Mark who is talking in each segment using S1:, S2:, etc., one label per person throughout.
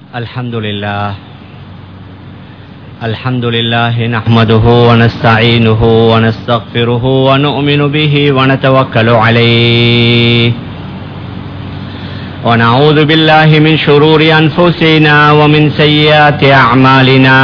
S1: الحمد لله الحمد لله نحمده ونستعينه ونستغفره ونؤمن به ونتوكل عليه ونعوذ بالله من شرور أنفسنا ومن سيئات أعمالنا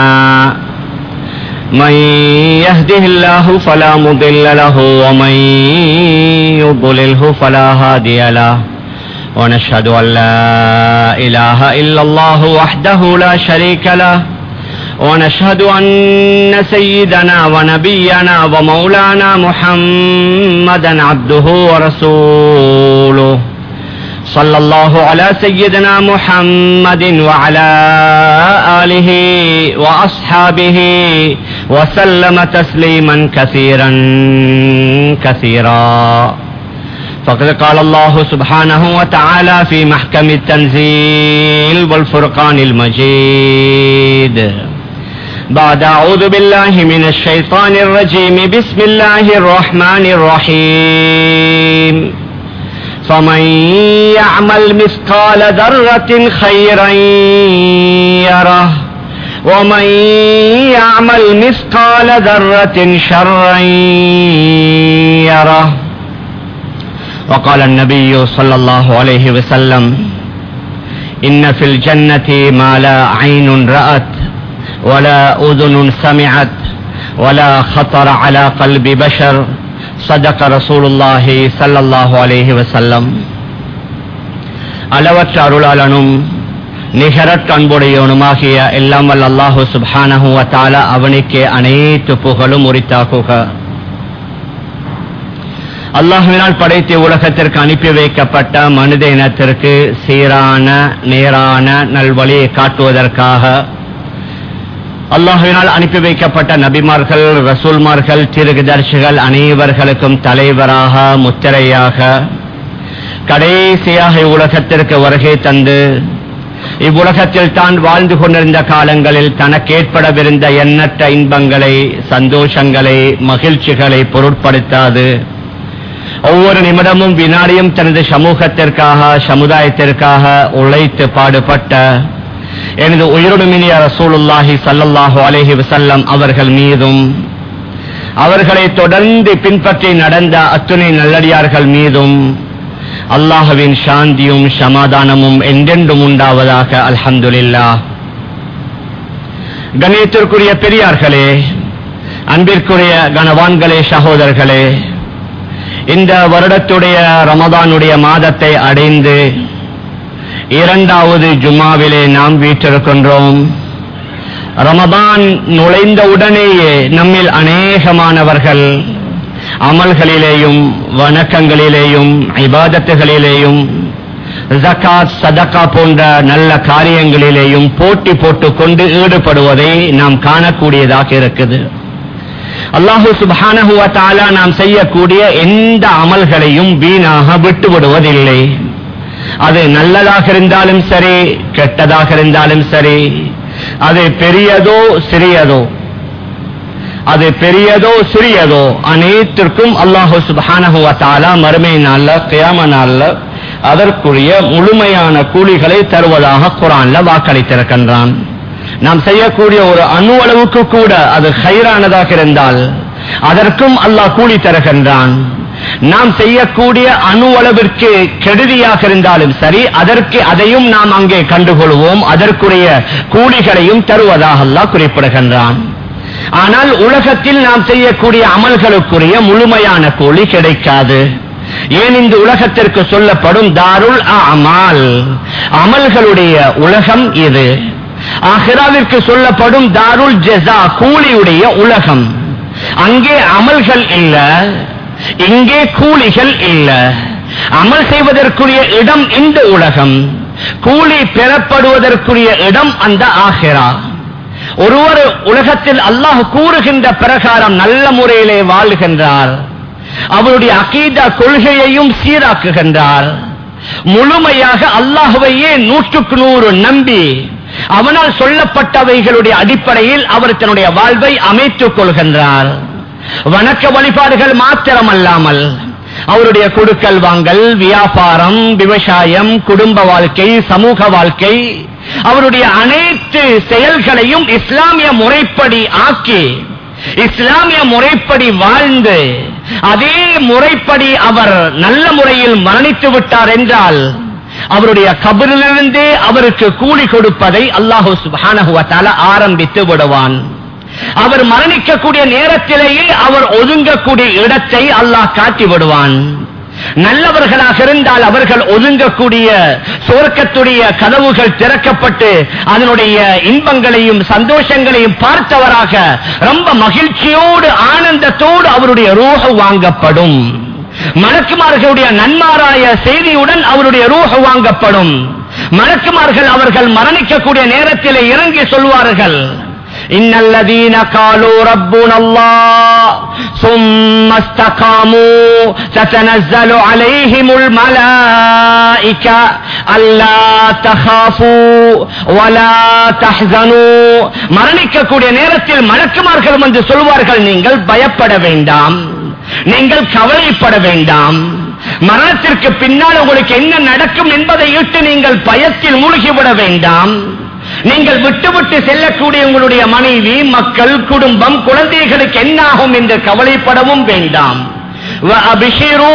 S1: من يهده الله فلا مضل له ومن يضلله فلا هادي له ونشهد أن لا إله إلا الله وحده لا شريك له ونشهد أن سيدنا ونبينا ومولانا محمدا عبده ورسوله صلى الله على سيدنا محمد وعلى آله وأصحابه وسلم تسليما كثيرا كثيرا فقد قال الله سبحانه وتعالى في محكم التنزيل والفرقان المجيد بعد أعوذ بالله من الشيطان الرجيم بسم الله الرحمن الرحيم فمن يعمل مثقال ذرة خيرا يره ومن يعمل مثقال ذرة شرا يره وقال النبي صلى الله عليه وسلم إن في الجنة ما لا عين رأت ولا أذن سمعت ولا خطر على قلب بشر صدق رسول الله صلى الله عليه وسلم அளவற்ற அருளாளனும் நிகரற்ற அன்புடையவனுமாகிய எல்லாம் வல்ல அல்லாஹு சுப்ஹானஹு வ தஆலா அவனுக்கே அனைத்து புகழும் உரித்தாகுக அல்லாஹுவினால் படைத்த உலகத்திற்கு அனுப்பி வைக்கப்பட்ட மனித இனத்திற்கு சீரான நேரான நல்வழியை காட்டுவதற்காக அல்லாஹுவினால் அனுப்பி வைக்கப்பட்ட நபிமார்கள் ரசூல்மார்கள் திருகுதர்ஷிகள் அனைவர்களுக்கும் தலைவராக முத்திரையாக கடைசியாக இவ்வுலகத்திற்கு வருகை தந்து இவ்வுலகத்தில் தான் வாழ்ந்து கொண்டிருந்த காலங்களில் தனக்கு ஏற்படவிருந்த எண்ணற்ற இன்பங்களை சந்தோஷங்களை மகிழ்ச்சிகளை பொருட்படுத்தாது ஒவ்வொரு நிமிடமும் வினாடியும் தனது சமூகத்திற்காக சமுதாயத்திற்காக உழைத்து பாடுபட்ட எனது உயிருடுமினிய ரசூலுல்லாஹி சல்லல்லாஹு அலேஹி வசல்லம் அவர்கள் மீதும் அவர்களை தொடர்ந்து பின்பற்றி நடந்த அத்துணை நல்லடியார்கள் மீதும் அல்லாஹுவின் சாந்தியும் சமாதானமும் என்றென்றும் உண்டாவதாக அல்ஹம்துலில்லா கணியத்திற்குரிய பெரியார்களே அன்பிற்குரிய கனவான்களே சகோதரர்களே இந்த வருடத்துடைய ரமதானுடைய மாதத்தை அடைந்து இரண்டாவது ஜுமாவிலே நாம் வீற்றிருக்கின்றோம் ரமதான் நுழைந்த உடனேயே நம்மில் அநேகமானவர்கள் அமல்களிலேயும் வணக்கங்களிலேயும் இபாதத்துகளிலேயும் ஜக்காத் சதக்கா போன்ற நல்ல காரியங்களிலேயும் போட்டி போட்டுக் கொண்டு ஈடுபடுவதை நாம் காணக்கூடியதாக இருக்குது அல்லாஹு சுபானஹுவ தாலா நாம் செய்யக்கூடிய எந்த அமல்களையும் வீணாக விட்டு விடுவதில்லை அது நல்லதாக இருந்தாலும் சரி கெட்டதாக இருந்தாலும் சரி அது பெரியதோ சிறியதோ அது பெரியதோ சிறியதோ அனைத்திற்கும் அல்லாஹு சுபானஹுவ தாலா மறுமை நாள்ல கியாம நாள்ல அதற்குரிய முழுமையான கூலிகளை தருவதாக குரான்ல வாக்களித்திருக்கின்றான் நாம் செய்யக்கூடிய ஒரு அணு அளவுக்கு கூட அது ஹைரானதாக இருந்தால் அதற்கும் அல்லாஹ் கூலி தருகின்றான் நாம் செய்யக்கூடிய அணு அளவிற்கு கெடுதியாக இருந்தாலும் சரி அதற்கு அதையும் நாம் அங்கே கண்டுகொள்வோம் அதற்குரிய கூலிகளையும் தருவதாக அல்லாஹ் குறிப்பிடுகின்றான் ஆனால் உலகத்தில் நாம் செய்யக்கூடிய அமல்களுக்குரிய முழுமையான கூலி கிடைக்காது ஏன் இந்த உலகத்திற்கு சொல்லப்படும் தாருல் அமால் அமல்களுடைய உலகம் இது ஆஹிராவிற்கு சொல்லப்படும் தாருல் ஜெசா கூலியுடைய உலகம் அங்கே அமல்கள் இல்ல இங்கே கூலிகள் இல்ல அமல் செய்வதற்குரிய இடம் இந்த உலகம் கூலி பெறப்படுவதற்குரிய இடம் அந்த ஆஹிரா ஒருவர் உலகத்தில் அல்லாஹ் கூறுகின்ற பிரகாரம் நல்ல முறையிலே வாழ்கின்றார் அவருடைய அகீதா கொள்கையையும் சீராக்குகின்றார் முழுமையாக அல்லாஹுவையே நூற்றுக்கு நூறு நம்பி அவனால் சொல்லப்பட்டவைகளுடைய அடிப்படையில் அவர் தன்னுடைய வாழ்வை அமைத்துக் கொள்கின்றார் வணக்க வழிபாடுகள் மாத்திரமல்லாமல் அவருடைய கொடுக்கல் வாங்கல் வியாபாரம் விவசாயம் குடும்ப வாழ்க்கை சமூக வாழ்க்கை அவருடைய அனைத்து செயல்களையும் இஸ்லாமிய முறைப்படி ஆக்கி இஸ்லாமிய முறைப்படி வாழ்ந்து அதே முறைப்படி அவர் நல்ல முறையில் மரணித்து விட்டார் என்றால் அவருடைய கபரிலிருந்தே அவருக்கு கூலி கொடுப்பதை அல்லாஹு சுப்ஹானஹு வ தஆலா ஆரம்பித்து விடுவான் அவர் மரணிக்கக்கூடிய நேரத்திலேயே அவர் ஒதுங்கக்கூடிய இடத்தை அல்லாஹ் காட்டி விடுவான் நல்லவர்களாக இருந்தால் அவர்கள் ஒதுங்கக்கூடிய சுவர்க்கத்துடைய கதவுகள் திறக்கப்பட்டு அதனுடைய இன்பங்களையும் சந்தோஷங்களையும் பார்த்தவராக ரொம்ப மகிழ்ச்சியோடு ஆனந்தத்தோடு அவருடைய ரூஹ வாங்கப்படும் மலக்குமார்களுடைய நன்மாராய செய்தியுடன் அவருடைய ரூஹ வாங்கப்படும் மலக்குமார்கள் அவர்கள் மரணிக்கக்கூடிய நேரத்தில் இறங்கி சொல்வார்கள் إن الذين قالوا ربنا الله ثم استقاموا تتنزل عليهم الملائكة ألا تخافوا ولا تحزنوا மரணிக்கக்கூடிய நேரத்தில் மலக்குமார்கள் வந்து சொல்வார்கள் நீங்கள் பயப்பட வேண்டாம் நீங்கள் கவலைப்பட வேண்டாம் மரணத்திற்கு பின்னால் உங்களுக்கு என்ன நடக்கும் என்பதை இட்டு நீங்கள் பயத்தில் மூழ்கிவிட வேண்டாம் நீங்கள் விட்டுவிட்டு செல்லக்கூடிய உங்களுடைய மனைவி மக்கள் குடும்பம் குழந்தைகளுக்கு என்ன ஆகும் என்று கவலைப்படவும் வேண்டாம் وَأَبْشِرُوا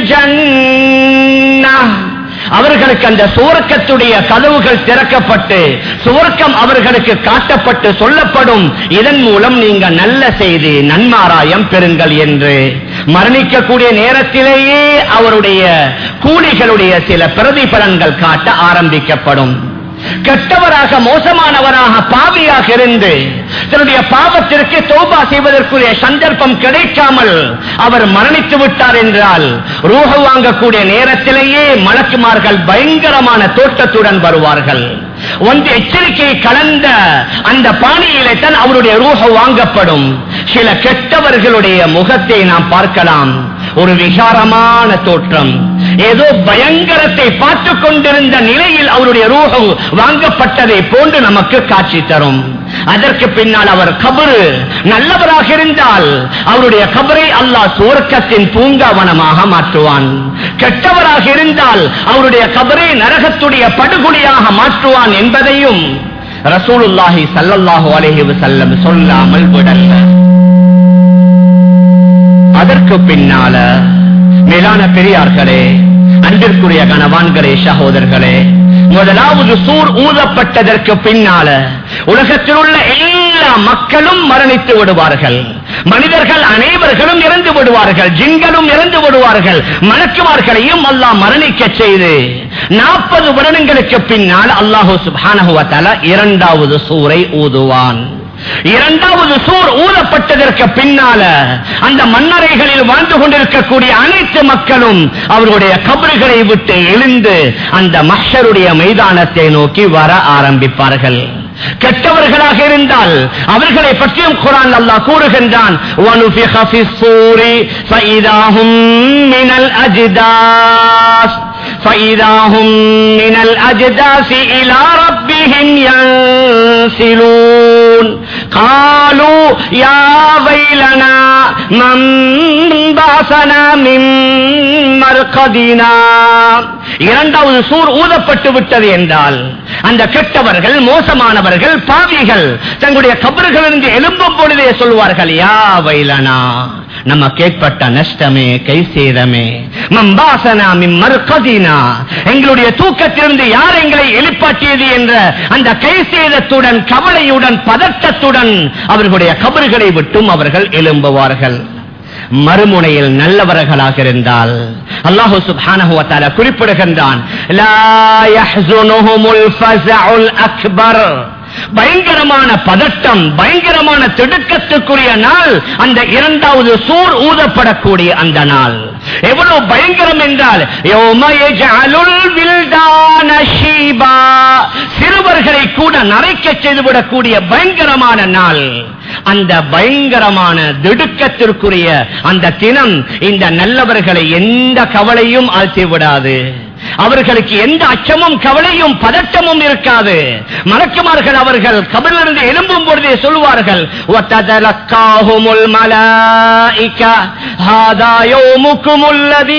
S1: بِالْجَنَّةِ அவர்களுக்கு அந்த சுவர்க்கத்துடைய கதவுகள் திறக்கப்பட்டு சுவர்க்கம் அவர்களுக்கு காட்டப்பட்டு சொல்லப்படும் இதன் மூலம் நீங்க நல்ல செய்தி நன்மாராயம் பெறுங்கள் என்று மரணிக்கக்கூடிய நேரத்திலேயே அவருடைய கூலிகளுடைய சில பிரதிபலன்கள் காட்ட ஆரம்பிக்கப்படும் கெட்டவராக மோசமானவராக பாவியாக இருந்து தன்னுடைய பாவத்திற்கு தோபா செய்வதற்குரிய சந்தர்ப்பம் கிடைக்காமல் அவர் மரணித்து விட்டார் என்றால் ரூஹ வாங்கக்கூடிய நேரத்திலேயே மலக்குமார்கள் பயங்கரமான தோட்டத்துடன் வருவார்கள் ஒன்று எச்சரிக்கை கலந்த அந்த பாணியிலே தான் அவருடைய ரூஹ வாங்கப்படும் சில கெட்டவர்களுடைய முகத்தை நாம் பார்க்கலாம் ஒரு விகாரமான தோற்றம் ஏதோ பயங்கரத்தை பார்த்துக் கொண்டிருந்த நிலையில் அவருடைய ரூஹம் வாங்கப்பட்டதை போன்று நமக்கு காட்சி தரும் அதற்கு பின்னால் அவர் கபரு நல்லவராக இருந்தால் அவருடைய கபரை அல்லாஹ் சுவர்க்கத்தின் பூங்காவனமாக மாற்றுவான் கெட்டவராக இருந்தால் அவருடைய கபரை நரகத்துடைய படுகொலியாக மாற்றுவான் என்பதையும் ரசூலுல்லாஹி ஸல்லல்லாஹு அலைஹி வஸல்லம் சொல்லாமல் விடல்ல அதற்கு பின்னால மேலான பெரியார்களே அன்பிற்குரிய கணவான்களே சகோதரர்களே முதலாவது சூர் ஊதப்பட்டதற்கு பின்னால உலகத்தில் உள்ள எல்லா மக்களும் மரணித்து விடுவார்கள் மனிதர்கள் அனைவர்களும் இறந்து விடுவார்கள் ஜிங்களும் இறந்து விடுவார்கள் மலக்குமார்களையும் அல்லாஹ் மரணிக்க செய்து நாற்பது வருடங்களுக்கு பின்னால் அல்லாஹூ சுபானஹுவ தஆலா இரண்டாவது சூரை ஊதுவான் இரண்டாவது சூர் ஊதப்பட்டதற்கு பின்னால அந்த மன்னரைகளில் வாழ்ந்து கொண்டிருக்கக்கூடிய அனைத்து மக்களும் அவர்களுடைய கபறுகளை விட்டு எழுந்து அந்த மஷருடைய மைதானத்தை நோக்கி வர ஆரம்பிப்பார்கள் கெட்டவர்களாக இருந்தால் அவர்களை பற்றியும் குரான் அல்லாஹ் கூறுகின்றான் وَنُفِخَ فِي الصُّورِ فَإِذَا هُمْ مِنَ الْأَجْدَاثِ فإذا هم من الأجداث إلى ربهم ينسلون قالوا يا ويلنا من بعثنا من مرقدنا இரண்டாவது சூர் ஊதப்பட்டு விட்டது என்றால் அந்த கெட்டவர்கள் மோசமானவர்கள் பாவிகள் தங்களுடைய கபறுகளிலிருந்து எழும்பும் பொழுதே சொல்வார்கள் யா வைலனா நம்ம கேட்பட்ட நஷ்டமே கை சேதமே மம்பாசனா மறுகதினா எங்களுடைய தூக்கத்திலிருந்து யார் எங்களை எழுப்பாட்டியது என்ற அந்த கை சேதத்துடன் கவலையுடன் பதட்டத்துடன் அவர்களுடைய கபறுகளை விட்டும் அவர்கள் எழும்புவார்கள் மறுமுனையில் நல்லவர்களாக இருந்தால் அல்லாஹு சுப்ஹானஹு வ தஆலா குறிப்பிடுகின்றான் லா யஹ்ஸுனுஹுமுல் ஃபஸஉல் அக்பர் பயங்கரமான பதட்டம் பயங்கரமான திடுக்கத்துக்குரிய நாள் அந்த இரண்டாவது சூர் ஊதப்படக்கூடிய அந்த நாள் எவ்வளவு பயங்கரம் என்றால் யௌம யஜ்அலுல் வில்தான ஷீபா சிறுவர்களை கூட நரைக்க செய்துவிடக்கூடிய பயங்கரமான நாள் அந்த பயங்கரமான திடுக்கத்திற்குரிய அந்த தினம் இந்த நல்லவர்களை எந்த கவலையும் ஆழ்த்தி விடாது அவர்களுக்கு எந்த அச்சமும் கவலையும் பதட்டமும் இருக்காது மலக்குமார்கள் அவர்கள் கபரிலிருந்து எழும்பும் பொழுதே சொல்வார்கள் "வத்ததலக்காஹுமுல் மலாயிகா, ஹாதா யௌமுக்குமுல் லதீ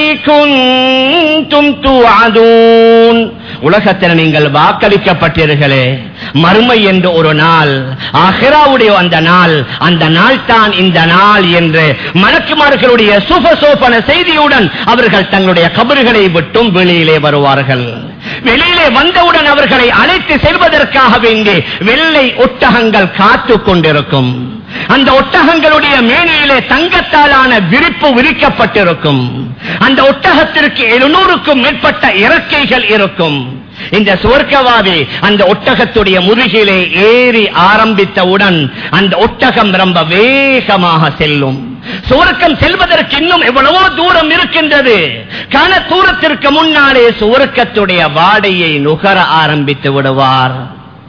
S1: குன்தும் துஅதூன்." உலகத்தில் நீங்கள் வாக்களிக்கப்பட்டீர்களே மறுமை என்று ஒரு நாள் அஹிராவுடைய அந்த நாள் அந்த நாள் தான் இந்த நாள் என்று மலக்குமார்களுடைய சுபசோபன செய்தியுடன் அவர்கள் தங்களுடைய கபறுகளை விட்டும் வெளியிலே வருவார்கள் வெளியிலே வந்தவுடன் அவர்களை அழைத்து செல்வதற்காக வேண்டி வெள்ளை ஒட்டகங்கள் காத்து கொண்டிருக்கும் அந்த ஒட்டகங்களுடைய மேனியிலே தங்கத்தாலான விரிப்பு விரிக்கப்பட்டிருக்கும் அந்த ஒட்டகத்திற்கு எழுநூறுக்கும் மேற்பட்ட இறக்கைகள் இருக்கும் இந்த சுவர்க்கவாதி அந்த ஒட்டகத்துடைய முதுகிலே ஏறி ஆரம்பித்தவுடன் அந்த ஒட்டகம் ரொம்ப வேகமாக செல்லும் சுவர்க்கம் செல்வதற்கு இன்னும் எவ்வளவோ தூரம் இருக்கின்றது கன தூரத்திற்கு முன்னாலே சுவர்க்கத்துடைய வாடையை நுகர ஆரம்பித்து விடுவார்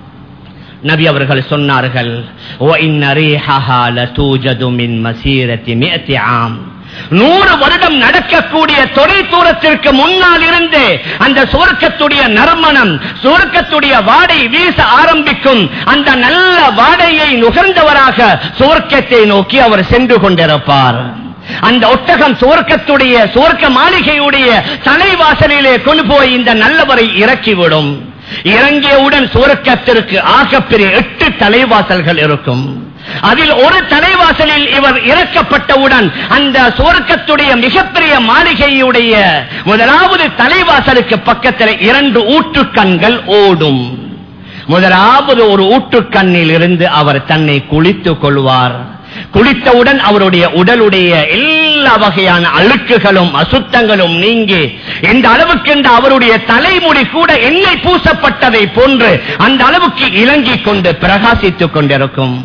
S1: நபி அவர்கள் சொன்னார்கள் "ஓ இன்ன ரீஹஹா லதூஜது மின் மசீரத்தி மிஅத்தி ஆம்." நூறு வருடம் நடக்கக்கூடிய தொலை தூரத்திற்கு முன்னால் இருந்து அந்த சுவர்க்கத்துடைய நறுமணம் சுவர்க்கத்துடைய வாடை வீச ஆரம்பிக்கும் அந்த நல்ல வாடையை நுகர்ந்தவராக சுவர்க்கத்தை நோக்கி அவர் சென்று கொண்டிருப்பார் அந்த ஒட்டகம் சுவர்க்கத்துடைய சுவர்க்க மாளிகையுடைய தலைவாசலிலே கொண்டு போய் இந்த நல்லவரை இறக்கிவிடும் இறங்கியவுடன் சுவர்க்கத்திற்கு ஆகப்பெரிய எட்டு தலைவாசல்கள் இருக்கும் அதில் ஒரு தலைவாசலில் இவர் இறக்கப்பட்டவுடன் அந்த சுவர்க்கத்துடைய மிகப்பெரிய மாளிகையுடைய முதலாவது தலைவாசலுக்கு பக்கத்தில் இரண்டு ஊற்றுக்கண்கள் ஓடும் முதலாவது ஒரு ஊற்றுக்கண்ணில் இருந்து அவர் தன்னை குளித்துக் கொள்வார் குளித்தவுடன் அவருடைய உடலுடைய எல்லா வகையான அழுக்குகளும் அசுத்தங்களும் நீங்கி எந்த அளவுக்கு இந்த அவருடைய தலைமுடி கூட எண்ணெய் பூசப்பட்டதை போன்று அந்த அளவுக்கு இறங்கிக் கொண்டு பிரகாசித்துக் கொண்டிருக்கும்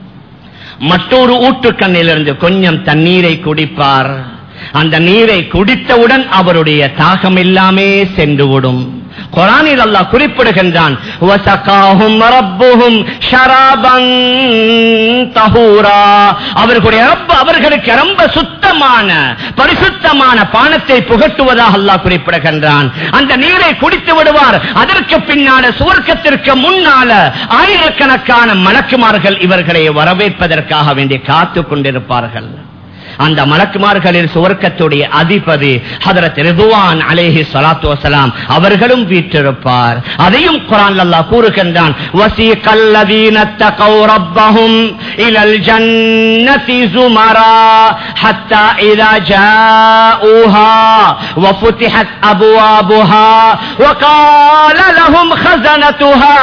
S1: மற்றொரு ஊற்றுக்கண்ணிலிருந்து கொஞ்சம் தண்ணீரை குடிப்பார் அந்த நீரை குடித்தவுடன் அவருடைய தாகம் எல்லாமே சென்றுவிடும் குரானில் அல்லாஹ் குறிப்பிடுகின்றான் "வசகாஹும் ரப்புஹும் ஷராபன் தஹூரா." அவர்களுடைய ரப்பு அவர்களுக்கு ரொம்ப சுத்தமான பரிசுத்தமான பானத்தை புகட்டுவதாக அல்லாஹ் குறிப்பிடுகின்றான் அந்த நீரை குடித்து விடுவார் அதற்கு பின்னால சுவர்க்கத்திற்கு முன்னால ஆயிரக்கணக்கான மலக்குமார்கள் இவர்களை வரவேற்பதற்காக வேண்டி காத்துக் கொண்டிருப்பார்கள் அந்த மலக்குமார்களில் சுவர்க்கத்துடைய அதிபதி ஹதரத் ரிதுவான் அலேஹி சலாத்து வசலாம் அவர்களும் வீற்றிருப்பார் அதையும் குரான் அல்லாஹ் கூறுகின்றான் وَسِيقَ الَّذِينَ اتَّقَوْا رَبَّهُمْ إِلَى الْجَنَّةِ زُمَرًا حَتَّى إِذَا جَاءُوهَا وَفُتِحَتْ أَبْوَابُهَا وَقَالَ لَهُمْ خَزَنَتُهَا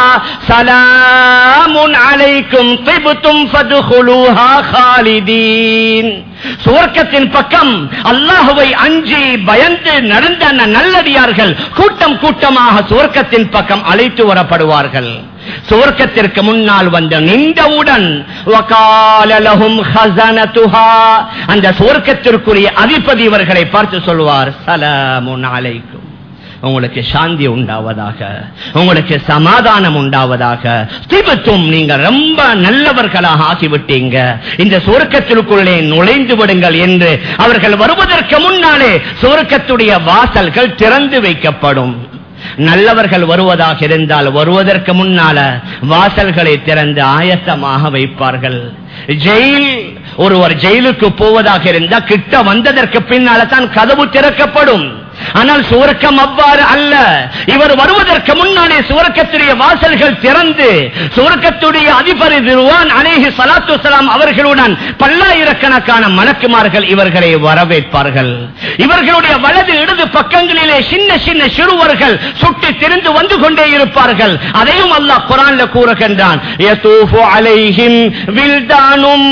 S1: سَلَامٌ عَلَيْكُمْ طِبْتُمْ فَادْخُلُوهَا خَالِدِينَ சுவர்க்கத்தின் பக்கம் அல்லாஹுவை அஞ்சி பயந்து நடந்த அந்த நல்லடியார்கள் கூட்டம் கூட்டமாக சுவர்க்கத்தின் பக்கம் அழைத்து வரப்படுவார்கள் சுவர்க்கத்திற்கு முன்னால் வந்து நின்றவுடன் وَقَالَ لَهُمْ خَزَنَتُهَا அந்த சுவர்க்கத்திற்குரிய அதிபதி இவர்களை பார்த்து சொல்வார் சலாமுன் அலைக்கும் உங்களுக்கு சாந்தி உண்டாவதாக உங்களுக்கு சமாதானம் உண்டாவதாக திபத்தும் நீங்க ரொம்ப நல்லவர்களாக ஆகிவிட்டீங்க இந்த சுவர்க்கத்திற்குள்ளே நுழைந்து விடுங்கள் என்று அவர்கள் வருவதற்கு முன்னாலே சுவர்க்கத்துடைய வாசல்கள் திறந்து வைக்கப்படும் நல்லவர்கள் வருவதாக இருந்தால் வருவதற்கு முன்னால வாசல்களை திறந்து ஆயத்தமாக வைப்பார்கள் ஜெயில் ஒருவர் ஜெயிலுக்கு போவதாக இருந்தா கிட்ட வந்ததற்கு பின்னால தான் கதவு திறக்கப்படும் ஆனால் சுவர்க்கம் அவ்வாறு அல்ல இவர் வருவதற்கு முன்னாலே சுவர்க்கத்துடைய வாசல்கள் திறந்து சுவர்க்கத்துடைய அதிபர் திருவான் அலேஹி சலாத்து சலாம் அவர்களுடன் பல்லாயிரக்கணக்கான மலக்குமார்கள் இவர்களை வரவேற்பார்கள் இவர்களுடைய வலது இடது பக்கங்களிலே சின்ன சின்ன சிறுவர்கள் சுட்டி திரிந்து வந்து கொண்டே இருப்பார்கள் அதையும் அல்லாஹ் குரான்ல கூறுகின்றான் யதூஃபு அலைஹிம் வில்தானும்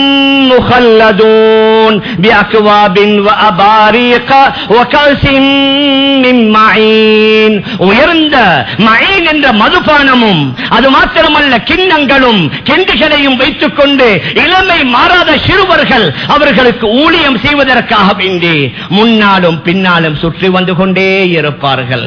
S1: முஹல்லதூன் பிஅக்வாபின் வஅபாரிக வகல்சின் மின் மஈன் உயர்ந்த மஈன் என்ற மதுபானமும் அது மாத்திரமல்ல கிண்ணங்களும் கெண்டுகளையும் வைத்துக் கொண்டு இளமை மாறாத சிறுவர்கள் அவர்களுக்கு ஊழியம் செய்வதற்காக வேண்டி முன்னாலும் பின்னாலும் சுற்றி வந்து கொண்டே இருப்பார்கள்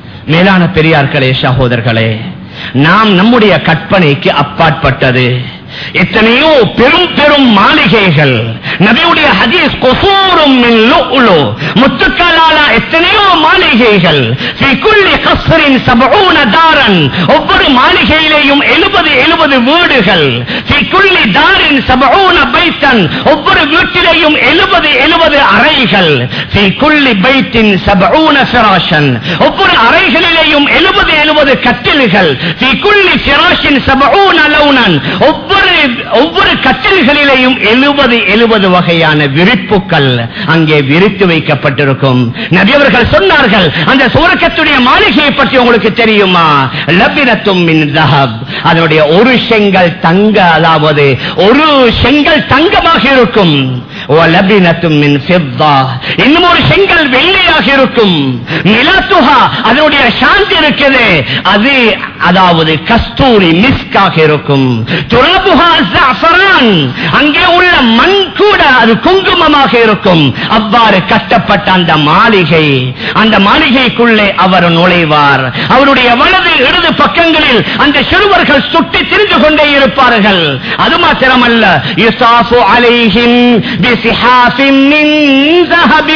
S1: மேலான பெரியார்களே சகோதரர்களே நாம் நம்முடைய கற்பனைக்கு அப்பாற்பட்டது எத்தனையோ பெரும் பெரும் மாளிகைகள் நபியுடைய ஹதீஸ் கொசூரும் மின் லுஅ்லு. முத்துக்களால எத்தனையோ மாளிகைகள் في كل قصر سبعون دارا ஒவ்வொரு மாளிகையிலேயும் எழுபது எழுபது வீடுகள் في كل دار سبعون بيتا ஒவ்வொரு வீட்டிலேயும் எழுபது எழுபது அறைகள் في كل بيت سبعون فراشا ஒவ்வொரு அறைகளிலேயும் எழுபது எழுபது கட்டில்கள் في كل فراش سبعون لونا ஒவ்வொரு ஒவ்வொரு கட்டில்களிலேயும் எழுபது எழுபது வகையான விரிப்புகள் அங்கே விரித்து வைக்கப்பட்டிருக்கும் நபியவர்கள் சொன்னார்கள் அந்த சுவர்க்கத்துடைய மாளிகையை பற்றி உங்களுக்கு தெரியுமா லபினத்தும் மின் தஹப் அதனுடைய ஒரு செங்கல் தங்க அதாவது ஒரு செங்கல் தங்கமாக இருக்கும் லபினத்தும் மின் ஃபித்தா இன்னும் ஒரு செங்கல் வெள்ளியாக இருக்கும் மிலாத்துஹா அதனுடைய சாந்தி இருக்குது அது அதாவது கஸ்தூரி மிஸ்காக இருக்கும் துராபுஹா ஜஅஃபரான் அங்கே உள்ள மண் கூட அது குங்குமமாக இருக்கும் அவ்வாறு கட்டப்பட்ட அந்த மாளிகை அந்த மாளிகைக்குள்ளே அவர் நுழைவார் அவருடைய வலது இடது பக்கங்களில் அந்த சிறுவர்கள் சுட்டி திரிந்து கொண்டே இருப்பார்கள் அது மாத்திரமல்ல யுசாஃபு அலைஹிம் பிசிஹாஃபின் மின் ذهب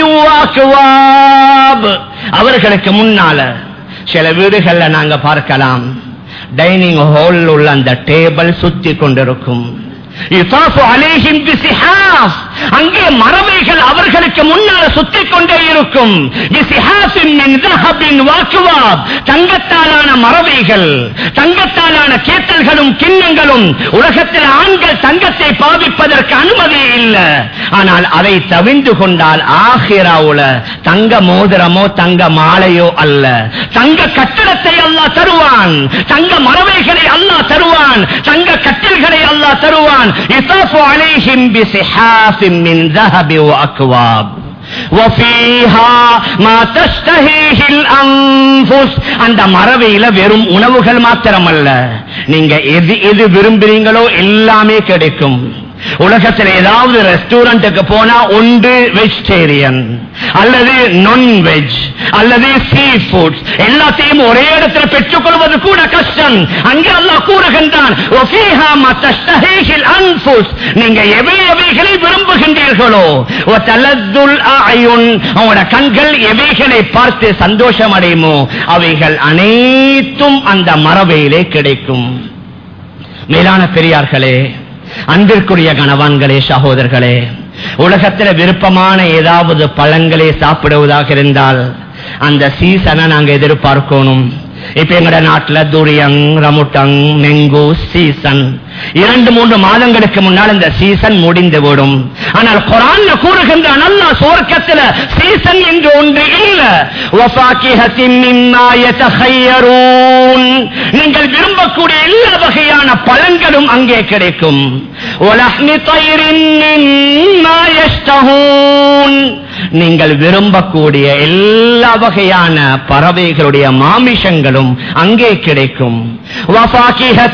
S1: وأكواب. அவர்களுக்கு முன்னால சில வீடுகள்ல நாங்க பார்க்கலாம் டைனிங் ஹால் உள்ள அந்த டேபிள் சுத்தி கொண்டிருக்கும் யுசாஃபு அலைஹிம் பிசிஹாஃப். அங்கே மரபைகள் அவர்களுக்கு முன்னால சுத்திக் கொண்டே இருக்கும் பிசிஹாஃபின் மின் ذهب وأكواب. தங்கத்தாலான மரபைகள் தங்கத்தாலான கேட்டல்களும் கிண்ணங்களும் உலகத்தில் ஆண்கள் தங்கத்தை பாவிப்பதற்கு அனுமதி இல்லை ஆனால் அதை தவிந்து கொண்டால் ஆஹிராவுல தங்க மோதிரமோ தங்க மாலையோ அல்ல தங்க கட்டடத்தை அல்லாஹ் தருவான் தங்க மரபைகளை அல்லாஹ் தருவான் தங்க கட்டில்களை அல்லாஹ் தருவான் இசாஃபு அலைஹிம் பிசிஹாஃபின் மின் ذهب وأكواب وفيها ما تشتهيه الأنفس அந்த மரவையில வெறும் உணவுகள் மாத்திரமல்ல நீங்க எது எது விரும்புறீங்களோ எல்லாமே கிடைக்கும் உலகத்தில் ஏதாவது ரெஸ்டாரண்ட்டுக்கு போனா ஒன்று வெஜிடேரியன் அல்லது நான் வெஜ் அல்லது சீ ஃபுட்ஸ் எல்லாத்தையும் ஒரே இடத்துல பெற்றுக்கொள்வது கூட கஷ்டம் அங்கே அல்லாஹ் கூறுகின்றான் "வஃபீஹா மா தஷ்தஹீஹில் அன்ஃபுஸ்." நீங்க எவை எவைகளை விரும்புகின்றீர்களோ வதலத்துல் அயுன் உங்களோட கண்கள் எவைகளை பார்த்து சந்தோஷம் அடையுமோ அவைகள் அனைத்தும் அந்த மரபையிலே கிடைக்கும் மேலான பெரியார்களே அன்பிற்குரிய கணவான்களே சகோதரர்களே உலகத்தில் விருப்பமான ஏதாவது பழங்களை சாப்பிடுவதாக இருந்தால் அந்த சீசனை நாங்க எதிர்பார்க்கணும் இப்ப எங்கட நாட்டுல துரியங் ரமுட்டங் மெங்கு சீசன் இரண்டு மூன்று மாதங்களுக்கு முன்னால் இந்த சீசன் முடிந்து விடும் ஆனால் குரான்ல கூறுகின்ற நல்ல சுவர்க்கத்துல சீசன் என்று ஒன்று இல்ல வஃபாக்கிஹத்தின் மிம்மா யதஹய்யரூன் நீங்கள் விரும்பக்கூடிய எல்லா வகையான பழங்களும் அங்கே கிடைக்கும் வலஹ்மி தைரின் மிம்மா யஷ்தஹூன் நீங்கள் விரும்பக்கூடிய எல்லா வகையான பறவைகளுடைய மாமிஷங்களும் அங்கே கிடைக்கும் وفاكهة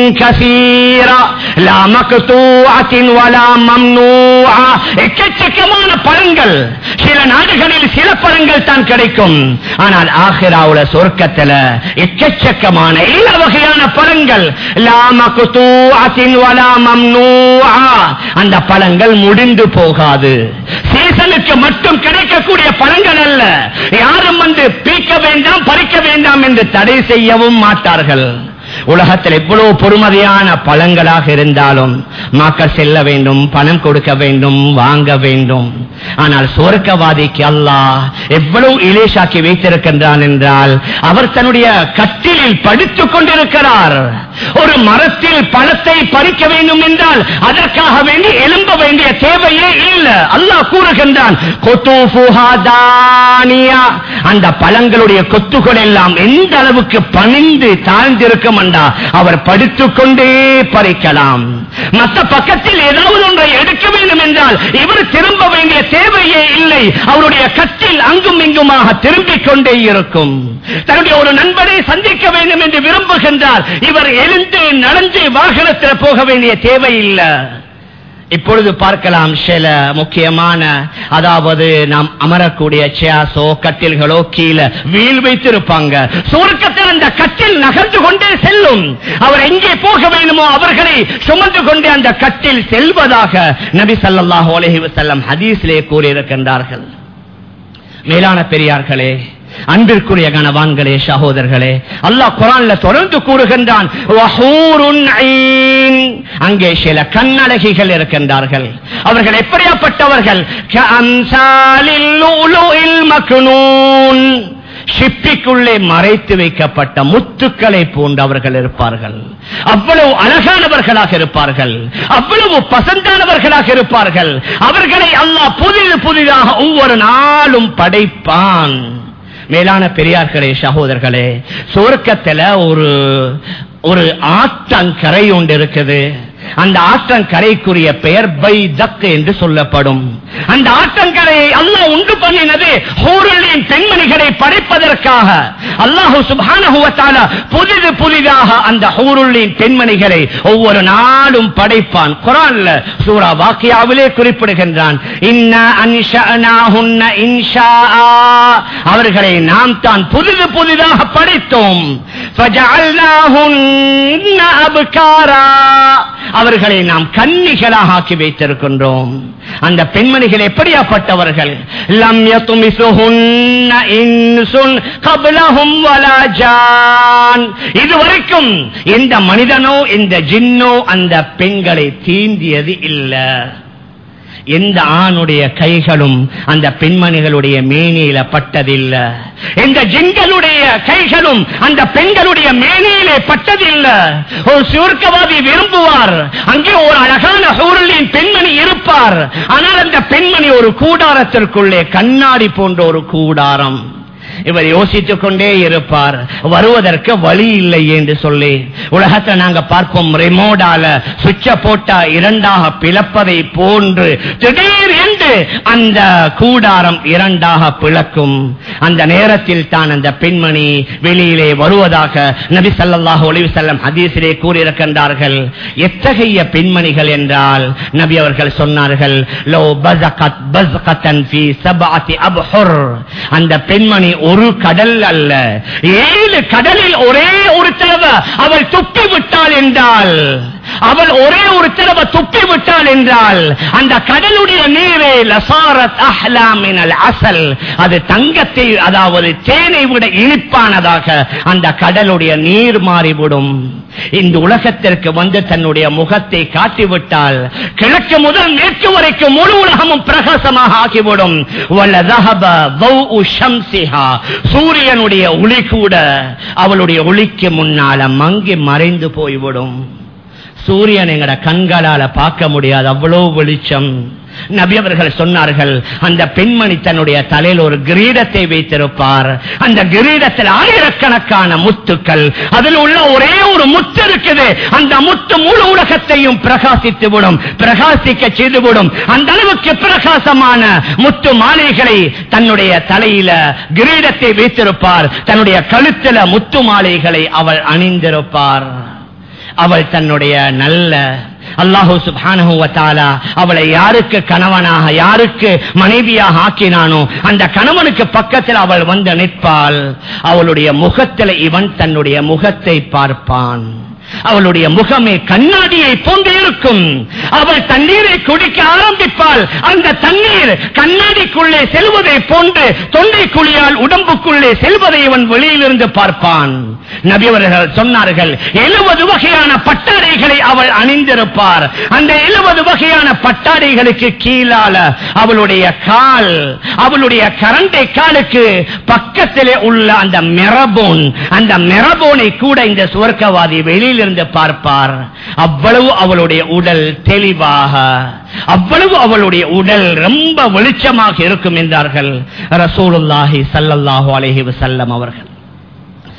S1: كثيرة لا مقطوعة ولا ممنوعة எக்கச்சக்கமான பழங்கள் சில நாடுகளில் சில பழங்கள் தான் கிடைக்கும் ஆனால் ஆஹிராவுல சொர்க்கத்துல எக்கச்சக்கமான எல்லா வகையான பழங்கள் லா மக்தூஅத்தின் வலா மம்னூஆ அந்த பழங்கள் முடிந்து போகாது சீசனுக்கு மட்டும் கிடைக்கக்கூடிய பழங்கள் அல்ல யாரும் வந்து பீக்க வேண்டாம் பறிக்க வேண்டாம் என்று தடை செய்யவும் மாட்டார்கள் உலகத்தில் எவ்வளவு பொறுமதியான பழங்களாக இருந்தாலும் மக்கள் செல்ல வேண்டும் பணம் கொடுக்க வேண்டும் வாங்க வேண்டும் ஆனால் சுவர்க்கவாதிக்கு அல்லாஹ் எவ்வளவு இலேஷாக்கி வைத்திருக்கின்றான் என்றால் அவர் தன்னுடைய கட்டிலில் படுத்துக் கொண்டிருக்கிறார் ஒரு மரத்தில் பழத்தை பறிக்க வேண்டும் என்றால் அதற்காக வேண்டி எழும்ப வேண்டிய தேவையே இல்லை அல்லாஹ் கூறுகின்றான் கொத்தூஃபுஹா தானியா. அந்த பழங்களுடைய கொத்துகள் எல்லாம் எந்த அளவுக்கு பணிந்து தாழ்ந்திருக்கும் என்றா அவர் படுத்துக் கொண்டே பறிக்கலாம் மற்ற பக்கத்தில் ஏதாவது ஒன்றை எடுக்க வேண்டும் என்றால் இவர் திரும்ப வேண்டிய தேவையே இல்லை அவருடைய கட்டில் அங்கும் இங்குமாக திரும்பிக் கொண்டே இருக்கும் தன்னுடைய ஒரு நண்பரை சந்திக்க வேண்டும் என்று விரும்புகின்றார் இவர் எழுந்து நடந்து வாகனத்தில் போக வேண்டிய தேவை இல்லை இப்பொழுது பார்க்கலாம் சில முக்கியமான அதாவது நாம் அமரக்கூடிய சேசோ கட்டில்களோ கீழே வீல் வைத்திருப்பாங்க சுருக்கத்தில் அந்த கட்டில் நகர்ந்து கொண்டே செல்லும் அவர் எங்கே போக வேண்டுமோ அவர்களை சுமந்து கொண்டே அந்த கட்டில் செல்வதாக நபி ஸல்லல்லாஹு அலைஹி வஸல்லம் ஹதீஸிலே கூறியிருக்கின்றார்கள் மேலான பெரியார்களே அன்பிற்குரிய கணவான்களே சகோதரர்களே அல்லாஹ் குரான்ல தொடர்ந்து கூறுகின்றான் வஹூருன் ஐன். அங்கே சில கண்ணழகிகள் இருக்கின்றார்கள் அவர்கள் எப்படியாப்பட்டவர்கள் கஅம்சாலில் லுலுஇல் மக்னூன் சிப்பிக்குள்ளே மறைத்து வைக்கப்பட்ட முத்துக்களை போன்றவர்கள் இருப்பார்கள் அவ்வளவு அழகானவர்களாக இருப்பார்கள் அவ்வளவு பசந்தானவர்களாக இருப்பார்கள் அவர்களை அல்லாஹ் புதிது புதிதாக ஒவ்வொரு நாளும் படைப்பான் மேலான பெரியார்களே சகோதரர்களே சுவர்க்கத்துல ஒரு ஒரு ஆற்றங்கரை ஒன்று இருக்குது அந்த ஆற்றங்கரைக்குரிய பெயர் பை தக் என்று சொல்லப்படும் அந்த ஆற்றங்கரையை அல்லாஹ் உண்டு பண்ணினது ஹூருளின் பெண்மணிகளை படைப்பதற்காக அல்லாஹு சுப்ஹானஹு வ தஆலா புதிது புதிதாக அந்த ஹூருளின் பெண்மணிகளை ஒவ்வொரு நாளும் படைப்பான் குர்ஆன்ல சூரா வாக்கியாவிலே குறிப்பிடுகின்றான் இன்னா அன்ஷஅனாஹுன்ன இன்ஷாஆ அவர்களை நாம் தான் புதிது புதிதாக படைத்தோம் ஃபஜஅல்னாஹுன்ன அப்காரா அவர்களை நாம் கன்னிகளாக ஆக்கி வைத்திருக்கின்றோம் அந்த பெண்மணிகள் எப்படியாப்பட்டவர்கள் லம் யத்மிசுஹுன்ன இன்சுன் கப்லஹும் வலா ஜான் இதுவரைக்கும் எந்த மனிதனோ இந்த ஜின்னோ அந்த பெண்களை தீண்டியது இல்லை எந்த ஆணுடைய கைகளும் அந்த பெண்மணிகளுடைய மேனியில பட்டதில்லை எந்த ஜிங்களுடைய கைகளும் அந்த பெண்களுடைய மேனியிலே பட்டதில்லை ஒரு சுருக்கவாதி விரும்புவார் அங்கே ஒரு அழகான ஹூரலின் பெண்மணி இருப்பார் ஆனால் அந்த பெண்மணி ஒரு கூடாரத்திற்குள்ளே கண்ணாடி போன்ற ஒரு கூடாரம் இவர் யோசித்துக் கொண்டே இருப்பார் வருவதற்கு வழி இல்லை என்று சொல்லி உலகத்தை நாங்க பார்ப்போம் ரிமோடால சுவிட்ச போட்டா இரண்டாக பிளப்பதை போன்று திடீர் என்று அந்த கூடாரம் இரண்டாக பிளக்கும் அந்த நேரத்தில் தான் அந்த பெண்மணி வெளியிலே வருவதாக நபி ஸல்லல்லாஹு அலைஹி வஸல்லம் ஹதீஸிலே கூறியிருக்கின்றார்கள் எத்தகைய பெண்மணிகள் என்றால் நபி அவர்கள் சொன்னார்கள் லோ பஸகத் பஸ்கத்தன் ஃபீ சப்அத்தி அப்ஹுர் அந்த பெண்மணி ஒரு கடல் அல்ல ஏழு கடலில் ஒரே ஒரு தடவை அவள் துப்பி விட்டாள் என்றால் அவள் ஒரே ஒரு தடவை துப்பி விட்டாள் என்றால் அந்த கடலுடைய நீரே லசாரத் அஹ்லாமினல் அசல் அது தங்கத்தை அதாவது தேனை விட இனிப்பானதாக அந்த கடலுடைய நீர் மாறிவிடும் இந்த உலகத்திற்கு வந்து தன்னுடைய முகத்தை காட்டிவிட்டால் கிழக்கு முதல் மேற்கு வரைக்கும் முழு உலகமும் பிரகாசமாக ஆகிவிடும் வல்லதஹப ضوء شمسها. சூரியனுடைய ஒளி கூட அவளுடைய ஒளிக்கு முன்னால மங்கி மறைந்து போய்விடும் சூரியன் எங்கட கண்களால பார்க்க முடியாது அவ்வளவு வெளிச்சம் நபி அவர்கள் சொன்னார்கள் அந்த பெண்மணி தன்னுடைய தலையில் ஒரு கிரீடத்தை வைத்திருப்பார் அந்த கிரீடத்தில் ஆயிரக்கணக்கான முத்துக்கள் அதில் உள்ள ஒரே ஒரு முத்து இருக்குது அந்த முத்து முழு உலகத்தையும் பிரகாசித்து விடும் பிரகாசிக்க செய்துவிடும் அந்த அளவுக்கு பிரகாசமான முத்து மாலைகளை தன்னுடைய தலையில கிரீடத்தை வைத்திருப்பார் தன்னுடைய கழுத்துல முத்து மாலைகளை அவள் அணிந்திருப்பார் அவள் தன்னுடைய நல்ல அல்லாஹு சுப்ஹானஹு வ தஆலா அவளை யாருக்கு கணவனாக யாருக்கு மனைவியாக ஆக்கினானோ அந்த கணவனுக்கு பக்கத்தில் அவள் வந்து நிற்பாள் அவளுடைய முகத்தில் இவன் தன்னுடைய முகத்தை பார்ப்பான் அவளுடைய முகமே கண்ணாடியை போன்று இருக்கும் அவள் தண்ணீரை குடிக்க ஆரம்பிப்பாள் அந்த தண்ணீர் கண்ணாடிக்குள்ளே செல்வதை போன்று தொண்டை குழியால் உடம்புக்குள்ளே செல்வதை இவன் வெளியிலிருந்து பார்ப்பான் நபியவர்கள் சொன்னார்கள் எழுபது வகையான பட்டாடைகளை அவள் அணிந்திருப்பார் அந்த எழுபது வகையான பட்டாடைகளுக்கு கீழால அவளுடைய கால் அவளுடைய கரண்டை காலுக்கு பக்கத்திலே உள்ள அந்த மெரபோன் அந்த மெரபோனை கூட இந்த சுவர்க்கவாதி வெளியிலிருந்து பார்ப்பார் அவ்வளவு அவளுடைய உடல் தெளிவாக அவ்வளவு அவளுடைய உடல் ரொம்ப வெளிச்சமாக இருக்கும் என்றார்கள் ரசூலுல்லாஹி ஸல்லல்லாஹு அலைஹி வஸல்லம் அவர்கள்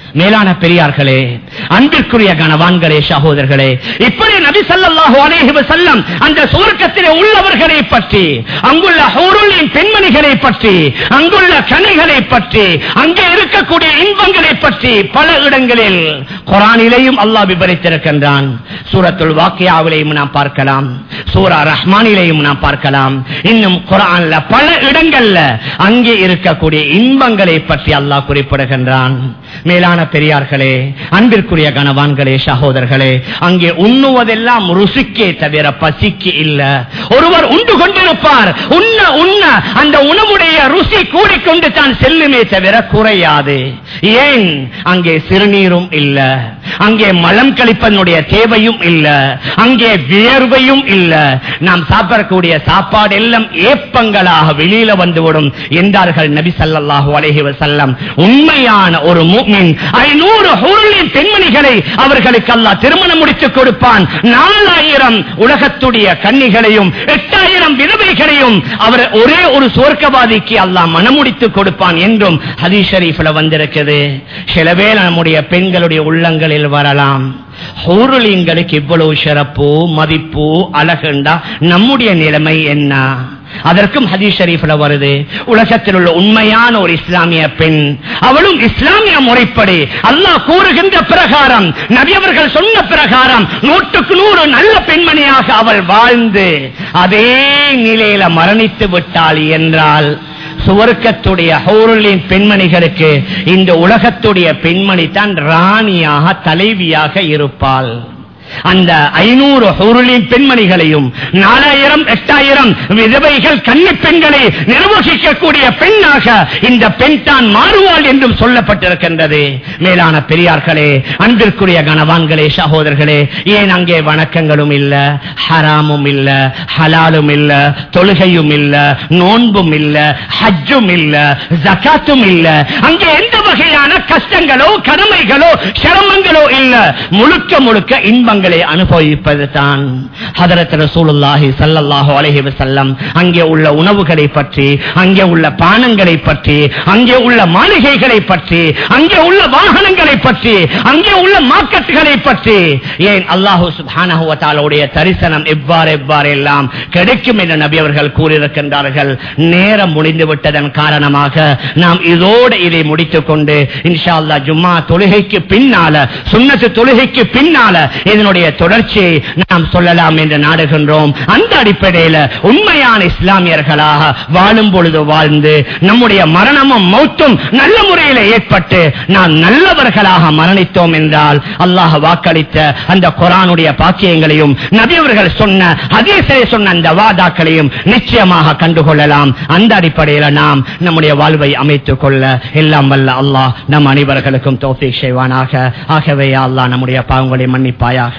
S1: மேலான பெரியார்களே அன்பிற்குரிய கனவான்களே சகோதரர்களே இப்படி நபி ஸல்லல்லாஹு அலைஹி வஸல்லம் அந்த சுவர்க்கத்திலே உள்ளவர்களை பற்றி அங்குள்ள ஹூருலின் பெண்மணிகளை பற்றி அங்குள்ள கனிகளை பற்றி அங்கே இருக்கக்கூடிய இன்பங்களை பற்றி பல இடங்களில் குரானிலேயும் அல்லாஹ் விவரித்திருக்கின்றான் சூரத்துல் வாக்கியாவிலேயும் நாம் பார்க்கலாம் சூரா ரஹ்மானிலேயும் நாம் பார்க்கலாம் இன்னும் குரான்ல பல இடங்கள்ல அங்கே இருக்கக்கூடிய இன்பங்களை பற்றி அல்லாஹ் குறிப்பிடுகின்றான் மேலான பெரியார்களே அன்பிற்குரிய கனவான்களே சகோதரர்களே அங்கே உண்ணுவதெல்லாம் ருசிக்கே தவிர பசிக்கு இல்ல ஒருவர் உண்டு கொண்டிருப்பார் உண்ண உண்ண அந்த உணவுடைய ருசி கூடிக்கொண்டு தான் செல்லுமே தவிர குறையாது ஏன் அங்கே சிறுநீரும் இல்ல அங்கே மலம் கழிப்பதனுடைய தேவையும் இல்ல அங்கே வியர்வையும் இல்ல நாம் சாப்பிடக்கூடிய சாப்பாடு எல்லாம் ஏப்பங்களாக வெளியில வந்துவிடும் என்றார்கள் நபி ஸல்லல்லாஹு அலைஹி வஸல்லம் உண்மையான ஒரு முஃமின் ஐநூறு ஹூருலின் பெண்மணிகளை அவர்களுக்கு அல்லாஹ் திருமணம் முடித்துக் கொடுப்பான் நாலாயிரம் உலகத்துடைய கன்னிகளையும் எட்டாயிரம் விதவைகளையும் அவர் ஒரே ஒரு சுவர்க்கவாதிக்கு அல்லாஹ் மனமுடித்துக் கொடுப்பான் என்றும் ஹதீஸ் ஷரீஃப்ல வந்திருக்குது சில வேளை நம்முடைய பெண்களுடைய உள்ளங்களில் வரலாம் ஹூருலிங்களுக்கு இவ்வளவு சிறப்பு மதிப்பு அழகுண்டா நம்முடைய நிலைமை என்ன அதற்கும் ஹதீஸ் ஷரீஃப்ல வருது உலகத்தில் உள்ள உண்மையான ஒரு இஸ்லாமிய பெண் அவளும் இஸ்லாமிய முறைப்படி அல்லாஹ் கூறுகின்ற பிரகாரம் நபியவர்கள் சொன்ன பிரகாரம் நூற்றுக்கு நூறு நல்ல பெண்மணியாக அவள் வாழ்ந்து அதே நிலையில மரணித்து விட்டாள் என்றால் சுவர்க்கத்துடைய ஹௌருலின் பெண்மணிகளுக்கு இந்த உலகத்துடைய பெண்மணி தான் ராணியாக தலைவியாக இருப்பாள் அந்த ஐநூறு ஹூருளின் பெண்மணிகளையும் நாலாயிரம் எட்டாயிரம் விதவைகள் கன்னி பெண்களை நிர்வகிக்கக்கூடிய பெண்ணாக இந்த பெண் தான் மாறுவாள் என்றும் சொல்லப்பட்டிருக்கின்றது மேலான பெரியார்களே அன்பிற்குரிய கனவான்களே சகோதரர்களே ஏன் அங்கே வணக்கங்களும் இல்ல ஹராமும் இல்ல ஹலாலும் இல்ல தொழுகையும் இல்ல நோன்பும் இல்ல ஹஜ்ஜும் இல்ல ஜகாத்தும் இல்ல அங்கே எந்த வகையான கஷ்டங்களோ கடமைகளோ சிரமங்களோ இல்ல முழுக்க முழுக்க இன்பங்களை அனுபவிப்பது தான் ஹதரத் ரசூலுல்லாஹி ஸல்லல்லாஹு அலைஹி வஸல்லம் அங்கே உள்ள உணவுகளை பற்றி அங்கே உள்ள பானங்களை பற்றி அங்கே உள்ள மாளிகைகளை பற்றி அங்கே உள்ள வாகனங்களை பற்றி அங்கே உள்ள மார்க்கெட்டுகளை பற்றி ஏன் அல்லாஹு சுப்ஹானஹு வ தஆலாவுடைய தரிசனம் எவ்வாறு எவ்வாறு எல்லாம் கிடைக்கும் என்று நபி அவர்கள் கூறியிருக்கின்றார்கள் நேரம் முடிந்து விட்டதன் காரணமாக நாம் இதோடு இதை முடித்துக் கொண்டு இன்ஷா அல்லாஹ் ஜும்மா தொழுகைக்கு பின்னால சுன்னத்து தொழுகைக்கு பின்னால இதனுடைய தொடர்ச்சியை நாம் சொல்லலாம் என்று நாடுகின்றோம் அந்த அடிப்படையில் உண்மையான இஸ்லாமியர்களாக வாழும் பொழுது வாழ்ந்து நம்முடைய மரணமும் மௌத்தும் நல்ல முறையில் ஏற்பட்டு நாம் நல்லவர்களாக மரணித்தோம் என்றால் அல்லாஹ் வாக்களித்த அந்த குரானுடைய பாக்கியங்களையும் நபி அவர்கள் சொன்ன ஹதீஸை சொன்ன அந்த வாதாக்களையும் நிச்சயமாக கண்டுகொள்ளலாம் அந்த அடிப்படையில் நாம் நம்முடைய வாழ்வை அமைத்துக் கொள்ள எல்லாம் வல்ல அல்லாஹ் நம் அனைவர்களுக்கும் தோஃபிக் செய்வானாக ஆகவே யா அல்லாஹ் நம்முடைய பாவங்களை மன்னிப்பாயாக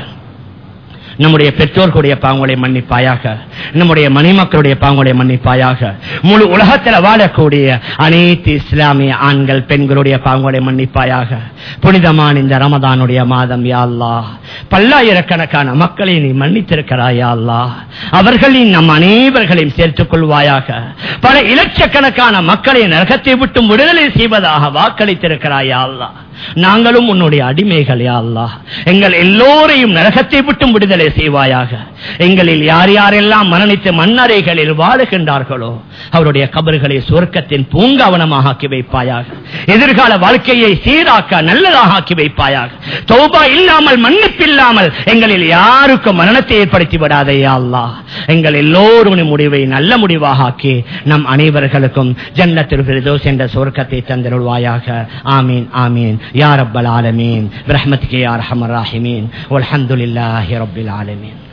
S1: நம்முடைய பெற்றோர்களுடைய பாவங்களை மன்னிப்பாயாக நம்முடைய மணிமக்களுடைய பாவங்களை மன்னிப்பாயாக முழு உலகத்தில் வாழக்கூடிய அனைத்து இஸ்லாமிய ஆண்கள் பெண்களுடைய பாவங்களை மன்னிப்பாயாக புனிதமான இந்த ரமதானுடைய மாதம் யா அல்லாஹ் பல்லாயிரக்கணக்கான மக்களை நீ மன்னித்திருக்கிறாய் யா அல்லாஹ் அவர்களின் நம் அனைவர்களையும் சேர்த்துக் கொள்வாயாக பல இலட்சக்கணக்கான மக்களை நரகத்தை விட்டு விடுதலை செய்வதாக வாக்களித்திருக்கிறாய் யா அல்லாஹ் நாங்களும் உன்னுடைய அடிமைகள் யா அல்லாஹ் எங்கள் எல்லோரையும் நரகத்தை விட்டும் விடுதலை செய்வாயாக எங்களில் யார் யாரெல்லாம் மரணித்து மண்ணறைகளில் வாழுகின்றார்களோ அவருடைய கபர்களை சுவர்க்கத்தின் பூங்காவனமாக ஆக்கி வைப்பாயாக எதிர்கால வாழ்க்கையை சீராக்க நல்லதாக ஆக்கி வைப்பாயாக தௌபா இல்லாமல் மன்னிப்பில்லாமல் எங்களில் யாருக்கும் மரணத்தை ஏற்படுத்தி விடாதே யா அல்லாஹ் எங்கள் எல்லோரும் முடிவை நல்ல முடிவாக ஆக்கி நம் அனைவர்களுக்கும் ஜன்னத்தில் ஃபிர்தௌஸ் என்ற சுவர்க்கத்தை தந்திருவாயாக ஆமீன் ஆமீன் யா ரப்பல் ஆலமீன் பிரஹ்மத்கே யா அர்ஹமர் ராஹிமீன் வல்ஹம்துலில்லாஹி ரப்பில் ஆலமீன்